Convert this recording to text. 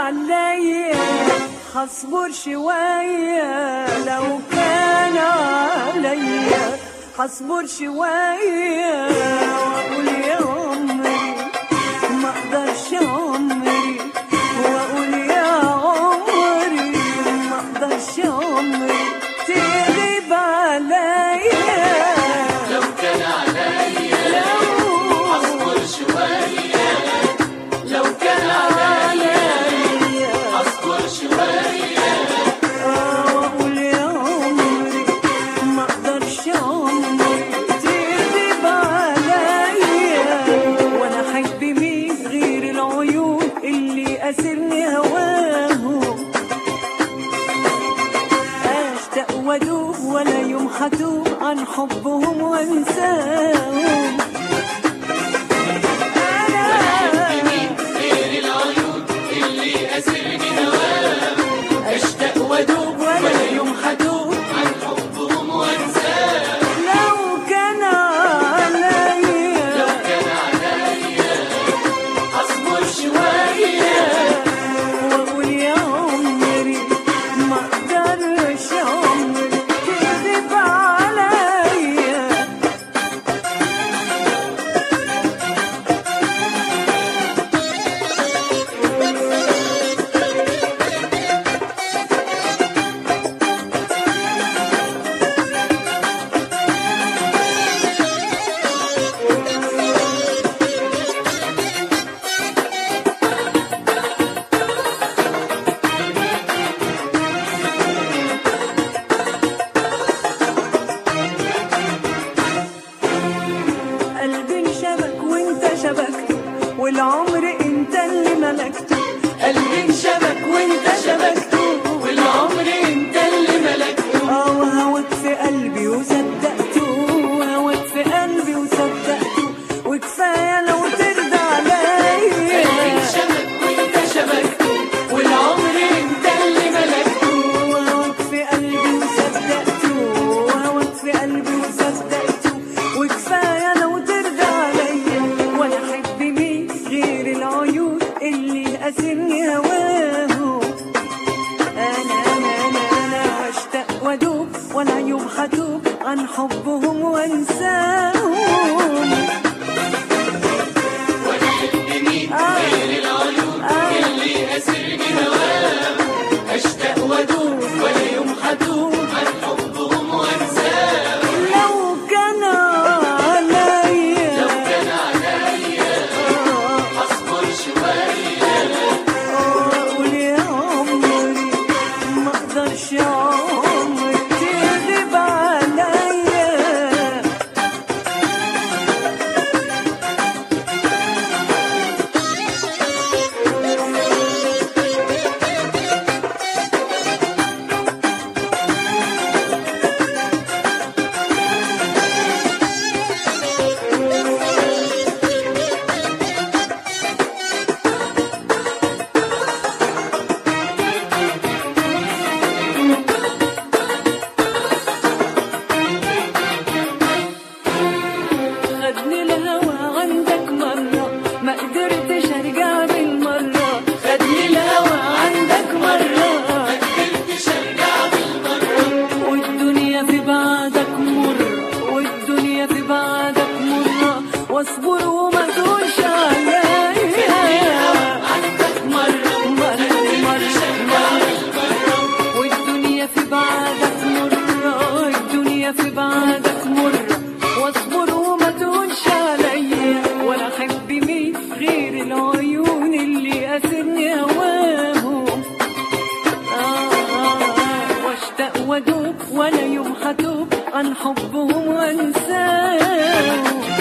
عليا هصبر شوية لو كان عليا هصبر شوية وأقول يا عمري ما أقدرش عمري وأقول يا عمري ما أقدرش عمري تغيب عليا لو كان عليا لو اصبر شوية لو كان عليا اصبر شوية أقول يا عمري ما أقدرش عمري تغيب عليا وأنا أحب مين غير العيون اللي أسرني هواهم أشتاق وأدوب ولا يوم هتوب عن حبهم وأنساهم أنا غير العيون اللي اسرني هواهم اشتاق وادوب ولا يوم هتوب عن حبهم وانساهم لو كان عليا لو كان عليا اصبر شوية واقول يا عمري ما اقدرش عمري تغيب عليا قلبي انشبك وانت شبكته والعمر انت اللي ملكته قلبي انشبك وانت شبكته والعمر انت اللي ملكته اه وهواك في قلبي وصدقته وهواك في قلبي وصدقته وكفايه لو ترضى قلبي عليا انشبك وانت شبكته والعمر انت اللي ملكته وهواك في قلبي وصدقته وهواك في قلبي وصدقته وكفايه لو ترضى عليا وانا احب مين غير العيون اللي اسرني هواهم انا انا انا انا اشتاق وادوب ولا يوم هتوب عن حبهم وانساهم وانا احب مين غير العيون اللي اسرني هواهم اشتاق وادوب ولا يوم هدوب عن حبهم وانساهم لو كان عليا لو كان عليا اصبر شوية اقول يا عمري ما اقدرش عمري تغيب عليا خدني الهوى عندك مرة ما قدرتش ارجع بالمرة خدني الهوى عندك مرة ما قدرتش ارجع بالمرة والدنيا في بعدك مرة والدنيا في بعدك مرة واصبر وما تقولش عليا عندك مرة مرة مرة مرة والدنيا في بعدك مرة الدنيا في بعدك مرة واصبر وما تقولش عليا ولا احب مين غير العيون اللي اسرني هواهم آه آه آه واشتاق وادوب ولا يوم هتوب عن حبهم وانساهم